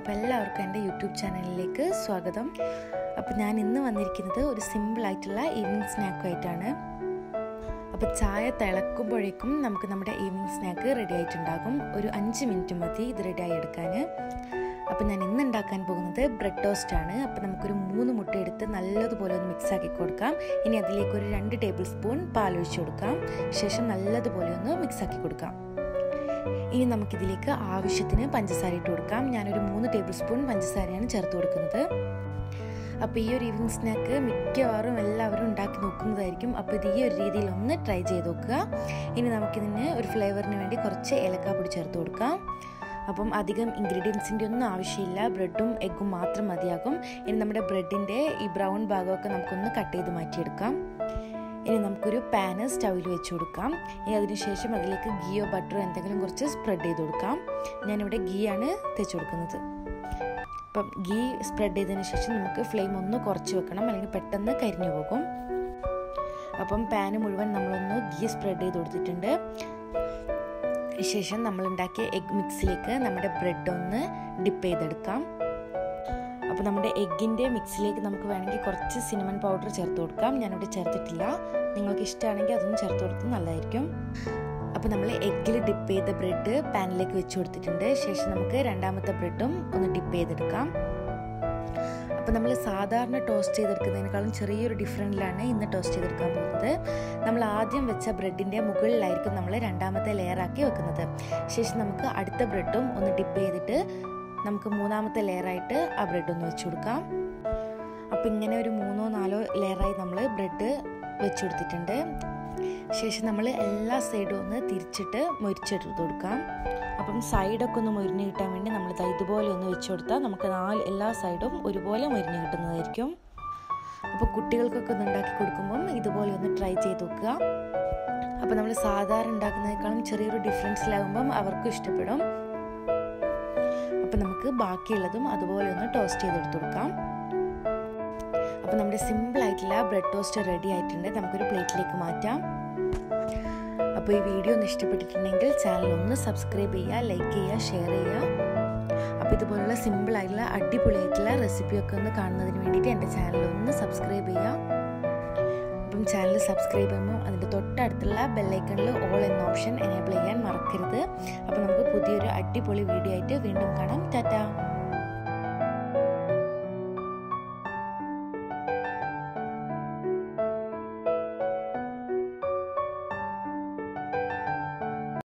അപ്പോൾ എല്ലാവർക്കും എൻ്റെ യൂട്യൂബ് ചാനലിലേക്ക് സ്വാഗതം അപ്പോൾ ഞാൻ ഇന്ന് വന്നിരിക്കുന്നത് ഒരു സിമ്പിളായിട്ടുള്ള ഈവനിങ് സ്നാക്കുമായിട്ടാണ് അപ്പോൾ ചായ തിളക്കുമ്പോഴേക്കും നമുക്ക് നമ്മുടെ ഈവനിങ് സ്നാക്ക് റെഡി ആയിട്ടുണ്ടാകും ഒരു അഞ്ച് മിനിറ്റ് മതി ഇത് റെഡിയായി എടുക്കാൻ അപ്പോൾ ഞാൻ ഇന്ന് ഉണ്ടാക്കാൻ പോകുന്നത് ബ്രെഡ് ടോസ്റ്റ് ആണ് അപ്പോൾ നമുക്കൊരു മൂന്ന് മുട്ട എടുത്ത് നല്ലതുപോലെ ഒന്ന് മിക്സ് ആക്കി കൊടുക്കാം ഇനി അതിലേക്ക് ഒരു രണ്ട് ടേബിൾ സ്പൂൺ പാൽ ഒഴിച്ചു കൊടുക്കാം ശേഷം നല്ലതുപോലെ ഒന്ന് മിക്സ് ആക്കി കൊടുക്കാം ഇനി നമുക്കിതിലേക്ക് ആവശ്യത്തിന് പഞ്ചസാര ഇട്ട് കൊടുക്കാം ഞാനൊരു മൂന്ന് ടേബിൾ സ്പൂൺ പഞ്ചസാരയാണ് ചേർത്ത് കൊടുക്കുന്നത് അപ്പോൾ ഈ ഒരു ഈവനിങ് സ്നാക്ക് മിക്കവാറും എല്ലാവരും ഉണ്ടാക്കി നോക്കുന്നതായിരിക്കും അപ്പോൾ ഇത് ഈ ഒരു രീതിയിൽ ഒന്ന് ട്രൈ ചെയ്ത് നോക്കുക ഇനി നമുക്കിതിന് ഒരു ഫ്ലേവറിന് വേണ്ടി കുറച്ച് ഏലക്കാപ്പൊടി ചേർത്ത് കൊടുക്കാം അപ്പം അധികം ഇൻഗ്രീഡിയൻസിൻ്റെ ഒന്നും ആവശ്യമില്ല ബ്രെഡും എഗ്ഗും മാത്രം മതിയാകും ഇനി നമ്മുടെ ബ്രെഡിൻ്റെ ഈ ബ്രൗൺ ഭാഗമൊക്കെ നമുക്കൊന്ന് കട്ട് ചെയ്ത് മാറ്റിയെടുക്കാം ഇനി നമുക്കൊരു പാന് സ്റ്റൗവിൽ വെച്ച് കൊടുക്കാം ഇനി അതിനുശേഷം അതിലേക്ക് ഗീയോ ബട്ടറോ എന്തെങ്കിലും കുറച്ച് സ്പ്രെഡ് ചെയ്ത് കൊടുക്കാം ഞാനിവിടെ ഗീ ആണ് തേച്ച് കൊടുക്കുന്നത് അപ്പം ഗീ സ്പ്രെഡ് ചെയ്തതിന് ശേഷം നമുക്ക് ഫ്ലെയിം ഒന്ന് കുറച്ച് വെക്കണം അല്ലെങ്കിൽ പെട്ടെന്ന് കരിഞ്ഞു പോകും അപ്പം പാന് മുഴുവൻ നമ്മളൊന്ന് ഗീ സ്പ്രെഡ് ചെയ്ത് കൊടുത്തിട്ടുണ്ട് ശേഷം നമ്മൾ ഉണ്ടാക്കിയ എഗ് മിക്സിലേക്ക് നമ്മുടെ ബ്രെഡ് ഒന്ന് ഡിപ്പ് ചെയ്തെടുക്കാം അപ്പോൾ നമ്മുടെ എഗ്ഗിൻ്റെ മിക്സിലേക്ക് നമുക്ക് വേണമെങ്കിൽ കുറച്ച് സിനമൺ പൗഡർ ചേർത്ത് കൊടുക്കാം ഞാനിവിടെ ചേർത്തിട്ടില്ല നിങ്ങൾക്ക് ഇഷ്ടമാണെങ്കിൽ അതൊന്നും ചേർത്ത് കൊടുത്ത് നല്ലതായിരിക്കും അപ്പോൾ നമ്മൾ എഗ്ഗിൽ ഡിപ്പ് ചെയ്ത ബ്രെഡ് പാനിലേക്ക് വെച്ച് കൊടുത്തിട്ടുണ്ട് ശേഷം നമുക്ക് രണ്ടാമത്തെ ബ്രെഡും ഒന്ന് ഡിപ്പ് ചെയ്തെടുക്കാം അപ്പോൾ നമ്മൾ സാധാരണ ടോസ്റ്റ് ചെയ്തെടുക്കുന്നതിനേക്കാളും ചെറിയൊരു ഡിഫറൻറ്റിലാണ് ഇന്ന് ടോസ്റ്റ് ചെയ്തെടുക്കാൻ പോകുന്നത് നമ്മൾ ആദ്യം വെച്ച ബ്രെഡിൻ്റെ മുകളിലായിരിക്കും നമ്മൾ രണ്ടാമത്തെ ലെയറാക്കി വെക്കുന്നത് ശേഷം നമുക്ക് അടുത്ത ബ്രെഡും ഒന്ന് ഡിപ്പ് ചെയ്തിട്ട് നമുക്ക് മൂന്നാമത്തെ ലെയറായിട്ട് ആ ബ്രെഡ് ഒന്ന് വെച്ച് കൊടുക്കാം അപ്പോൾ ഇങ്ങനെ ഒരു മൂന്നോ നാലോ ലെയറായി നമ്മൾ ബ്രെഡ് വെച്ച് കൊടുത്തിട്ടുണ്ട് ശേഷം നമ്മൾ എല്ലാ സൈഡും ഒന്ന് തിരിച്ചിട്ട് മൊരിച്ചെടുത്ത് കൊടുക്കാം അപ്പം സൈഡൊക്കെ ഒന്ന് മൊരിഞ്ഞ് കിട്ടാൻ വേണ്ടി നമ്മൾ ഇതുപോലെ ഒന്ന് വെച്ച് കൊടുത്താൽ നമുക്ക് നാല് എല്ലാ സൈഡും ഒരുപോലെ മൊരിഞ്ഞ് കിട്ടുന്നതായിരിക്കും അപ്പോൾ കുട്ടികൾക്കൊക്കെ ഒന്ന് ഉണ്ടാക്കി കൊടുക്കുമ്പം ഇതുപോലെ ഒന്ന് ട്രൈ ചെയ്ത് നോക്കുക അപ്പോൾ നമ്മൾ സാധാരണ ഉണ്ടാക്കുന്നതിനേക്കാളും ചെറിയൊരു ഡിഫറൻസിലാകുമ്പം അവർക്കും ഇഷ്ടപ്പെടും അപ്പോൾ നമുക്ക് ബാക്കിയുള്ളതും അതുപോലെ ഒന്ന് ടോസ്റ്റ് ചെയ്തെടുത്ത് കൊടുക്കാം അപ്പോൾ നമ്മുടെ സിമ്പിൾ ആയിട്ടുള്ള ബ്രെഡ് ടോസ്റ്റ് റെഡി ആയിട്ടുണ്ട് നമുക്കൊരു പ്ലേറ്റിലേക്ക് മാറ്റാം അപ്പോൾ ഈ വീഡിയോ ഒന്ന് ഇഷ്ടപ്പെട്ടിട്ടുണ്ടെങ്കിൽ ചാനൽ ഒന്ന് സബ്സ്ക്രൈബ് ചെയ്യുക ലൈക്ക് ചെയ്യുക ഷെയർ ചെയ്യുക അപ്പോൾ ഇതുപോലുള്ള സിമ്പിൾ ആയിട്ടുള്ള അടിപൊളിയായിട്ടുള്ള റെസിപ്പിയൊക്കെ ഒന്ന് കാണുന്നതിന് വേണ്ടിയിട്ട് എൻ്റെ ചാനൽ ഒന്ന് സബ്സ്ക്രൈബ് ചെയ്യുക അപ്പം ചാനൽ സബ്സ്ക്രൈബ് ചെയ്യുമ്പോൾ അതിൻ്റെ തൊട്ടടുത്തുള്ള ബെല്ലൈക്കണിൽ ഓൾ എന്ന ഓപ്ഷൻ എനേബിൾ ചെയ്യാൻ മറക്കരുത് അപ്പോൾ നമുക്ക് പുതിയൊരു അടിപൊളി വീഡിയോ ആയിട്ട് വീണ്ടും കാണാം ടാറ്റ